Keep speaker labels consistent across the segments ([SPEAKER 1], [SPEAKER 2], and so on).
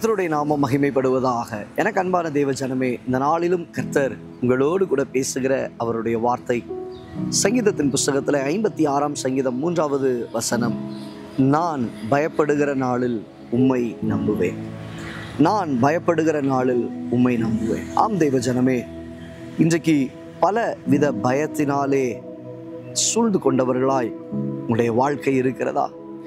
[SPEAKER 1] கர்த்தருடைய நாமம் மகிமைப்படுவதாக எனக்கு அன்பான தேவ ஜனமே இந்த நாளிலும் கர்த்தர் உங்களோடு கூட பேசுகிற அவருடைய வார்த்தை சங்கீதத்தின் புஸ்தகத்தில் ஐம்பத்தி ஆறாம் சங்கீதம் மூன்றாவது வசனம் நான் பயப்படுகிற நாளில் உம்மை நம்புவேன் நான் பயப்படுகிற நாளில் உம்மை நம்புவேன் ஆம் தேவ ஜனமே இன்றைக்கு பல வித பயத்தினாலே சூழ்ந்து கொண்டவர்களாய் உங்களுடைய வாழ்க்கை இருக்கிறதா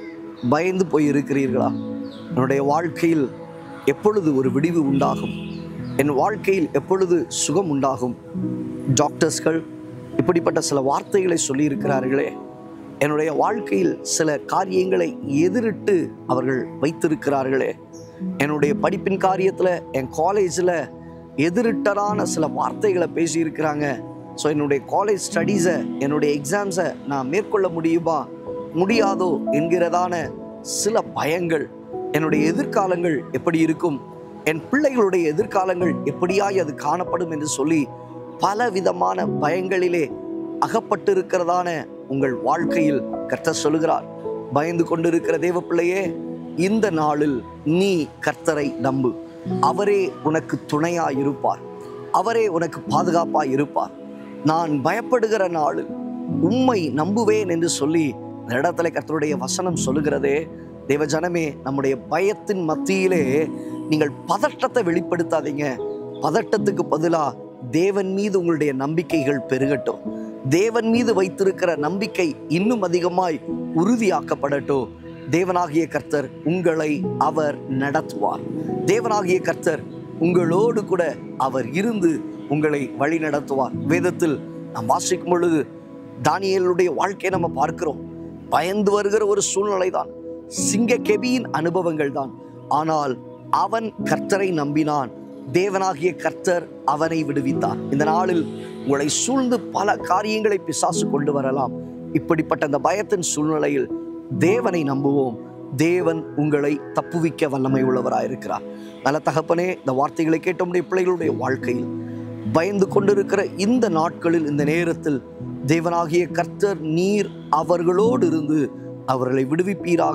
[SPEAKER 1] பயந்து போய் இருக்கிறீர்களா என்னுடைய வாழ்க்கையில் எப்பொழுது ஒரு விடிவு உண்டாகும் என் வாழ்க்கையில் எப்பொழுது சுகம் உண்டாகும் டாக்டர்ஸ்கள் இப்படிப்பட்ட சில வார்த்தைகளை சொல்லியிருக்கிறார்களே என்னுடைய வாழ்க்கையில் சில காரியங்களை எதிரிட்டு அவர்கள் வைத்திருக்கிறார்களே என்னுடைய படிப்பின் காரியத்தில் என் காலேஜில் எதிரிட்டரான சில வார்த்தைகளை பேசியிருக்கிறாங்க ஸோ என்னுடைய காலேஜ் ஸ்டடீஸை என்னுடைய எக்ஸாம்ஸை நான் மேற்கொள்ள முடியுமா முடியாதோ என்கிறதான சில பயங்கள் என்னுடைய எதிர்காலங்கள் எப்படி இருக்கும் என் பிள்ளைகளுடைய எதிர்காலங்கள் எப்படியாய் அது காணப்படும் என்று சொல்லி பல விதமான பயங்களிலே அகப்பட்டிருக்கிறதான உங்கள் வாழ்க்கையில் கர்த்தர் சொல்லுகிறார் பயந்து கொண்டிருக்கிற தேவ பிள்ளையே இந்த நாளில் நீ கர்த்தரை நம்பு அவரே உனக்கு துணையாய் இருப்பார் அவரே உனக்கு பாதுகாப்பாய் இருப்பார் நான் பயப்படுகிற நாளில் உம்மை நம்புவேன் என்று சொல்லி இந்த இடத்துல கர்த்தருடைய வசனம் சொல்லுகிறதே தேவ ஜனமே நம்முடைய பயத்தின் மத்தியிலே நீங்கள் பதட்டத்தை வெளிப்படுத்தாதீங்க பதட்டத்துக்கு பதிலா தேவன் மீது உங்களுடைய நம்பிக்கைகள் பெருகட்டும் தேவன் மீது வைத்திருக்கிற நம்பிக்கை இன்னும் அதிகமாய் உறுதியாக்கப்படட்டும் தேவனாகிய கர்த்தர் உங்களை அவர் நடத்துவார் தேவனாகிய கர்த்தர் உங்களோடு கூட அவர் இருந்து உங்களை வழி நடத்துவார் வேதத்தில் நாம் வாசிக்கும் பொழுது தானியேலுடைய வாழ்க்கையை நம்ம பார்க்கிறோம் பயந்து வருகிற ஒரு சூழ்நிலை தான் சிங்க கெபியின் அனுபவங்கள் தான் ஆனால் அவன் கர்த்தரை நம்பினான் தேவனாகிய கர்த்தர் அவனை விடுவித்தார் இந்த நாளில் உங்களை சூழ்ந்து பல காரியங்களை பிசாசு கொண்டு வரலாம் இப்படிப்பட்ட அந்த பயத்தின் சூழ்நிலையில் தேவனை நம்புவோம் தேவன் உங்களை தப்புவிக்க வல்லமை உள்ளவராயிருக்கிறார் நல்ல தகப்பனே இந்த வார்த்தைகளை கேட்ட உடைய பிள்ளைகளுடைய வாழ்க்கையில் பயந்து கொண்டிருக்கிற இந்த நாட்களில் இந்த நேரத்தில் தேவனாகிய கர்த்தர் நீர் அவர்களோடு இருந்து அவர்களை விடுவிப்பீராக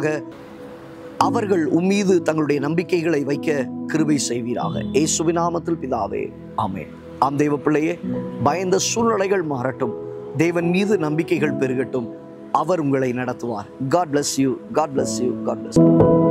[SPEAKER 1] அவர்கள் உம்மீது தங்களுடைய நம்பிக்கைகளை வைக்க கிருபை செய்வீராக ஏசுவின் நாமத்தில் பிதாவே ஆமே ஆம் தேவ பிள்ளையே பயந்த சூழ்நிலைகள் மாறட்டும் தேவன் மீது நம்பிக்கைகள் பெருகட்டும் அவர் உங்களை நடத்துவார் God bless you God bless you God bless you